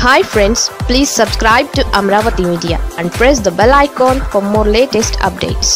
hi friends please subscribe to Amaravati media and press the bell icon for more latest updates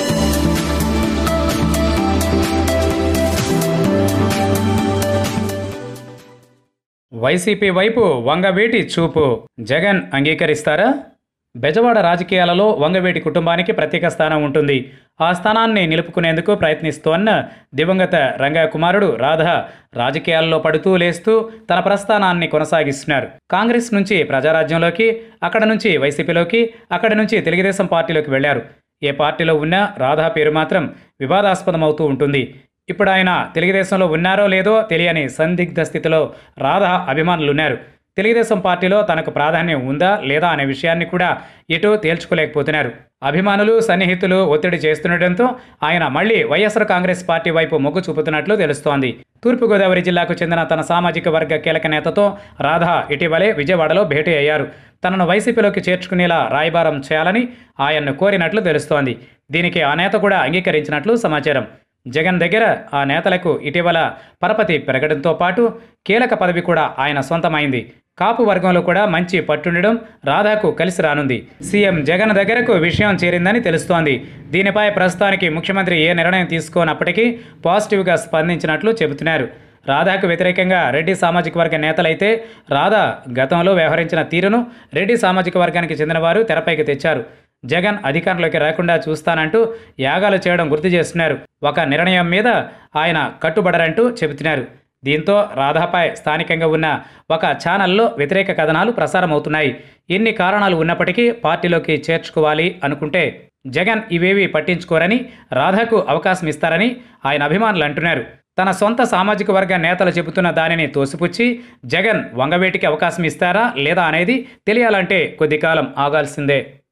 YCP వైపు వంగవేటి చూపు జగన్ అంగీకరిస్తారా బెజవాడ రాజకీయాలలో వంగవేటి కుటుంబానికి ప్రత్యేక స్థానం ఉంటుంది ఆ స్థానాన్ని నిలుపుకునేందుకు ప్రయత్నిస్తోన్న దివంగత రంగా కుమారుడు రాధ రాజకీయాల్లో పడుతూ లేస్తూ తన ప్రస్థానాన్ని కొనసాగిస్తున్నారు కాంగ్రెస్ నుంచి ప్రజారాజ్యంలోకి అక్కడ నుంచి వైసీపీలోకి అక్కడి నుంచి తెలుగుదేశం పార్టీలోకి వెళ్లారు ఏ పార్టీలో ఉన్నా రాధా పేరు మాత్రం వివాదాస్పదమవుతూ ఉంటుంది ఇప్పుడు ఆయన తెలుగుదేశంలో ఉన్నారో లేదో తెలియని సందిగ్ధ స్థితిలో రాధా అభిమానులున్నారు తెలుగుదేశం పార్టీలో తనకు ప్రాధాన్యం ఉందా లేదా అనే విషయాన్ని కూడా ఎటూ తేల్చుకోలేకపోతున్నారు అభిమానులు సన్నిహితులు ఒత్తిడి చేస్తుండటంతో ఆయన మళ్ళీ వైఎస్ఆర్ కాంగ్రెస్ పార్టీ వైపు మొగ్గు చూపుతున్నట్లు తెలుస్తోంది తూర్పుగోదావరి జిల్లాకు చెందిన తన సామాజిక వర్గ కీలక నేతతో రాధా ఇటీవలే విజయవాడలో భేటీ అయ్యారు తనను వైసీపీలోకి చేర్చుకునేలా రాయబారం చేయాలని ఆయన్ను కోరినట్లు తెలుస్తోంది దీనికి ఆ నేత కూడా అంగీకరించినట్లు సమాచారం జగన్ దగ్గర ఆ నేతలకు ఇటీవల పరపతి పెరగడంతో పాటు కీలక పదవి కూడా ఆయన సొంతమైంది కాపు వర్గంలో కూడా మంచి పట్టుండడం రాధాకు కలిసి రానుంది సీఎం జగన్ దగ్గరకు విషయం చేరిందని తెలుస్తోంది దీనిపై ప్రస్తుతానికి ముఖ్యమంత్రి ఏ నిర్ణయం తీసుకోనప్పటికీ పాజిటివ్గా స్పందించినట్లు చెబుతున్నారు రాధాకు వ్యతిరేకంగా రెడ్డి సామాజిక వర్గ నేతలైతే రాధా గతంలో వ్యవహరించిన తీరును రెడ్డి సామాజిక వర్గానికి చెందినవారు తెరపైకి తెచ్చారు జగన్ అధికారంలోకి రాకుండా చూస్తానంటూ యాగాలు చేయడం గుర్తు చేస్తున్నారు ఒక నిర్ణయం మీద ఆయన కట్టుబడరంటూ చెబుతున్నారు దీంతో రాధాపై స్థానికంగా ఉన్న ఒక ఛానల్లో వ్యతిరేక కథనాలు ప్రసారమవుతున్నాయి ఎన్ని కారణాలు ఉన్నప్పటికీ పార్టీలోకి చేర్చుకోవాలి అనుకుంటే జగన్ ఇవేవి పట్టించుకోరని రాధాకు అవకాశం ఇస్తారని ఆయన అభిమానులు అంటున్నారు తన సొంత సామాజిక వర్గ నేతలు చెబుతున్న దానిని తోసిపుచ్చి జగన్ వంగవేటికి అవకాశం ఇస్తారా లేదా అనేది తెలియాలంటే కొద్ది కాలం ఆగాల్సిందే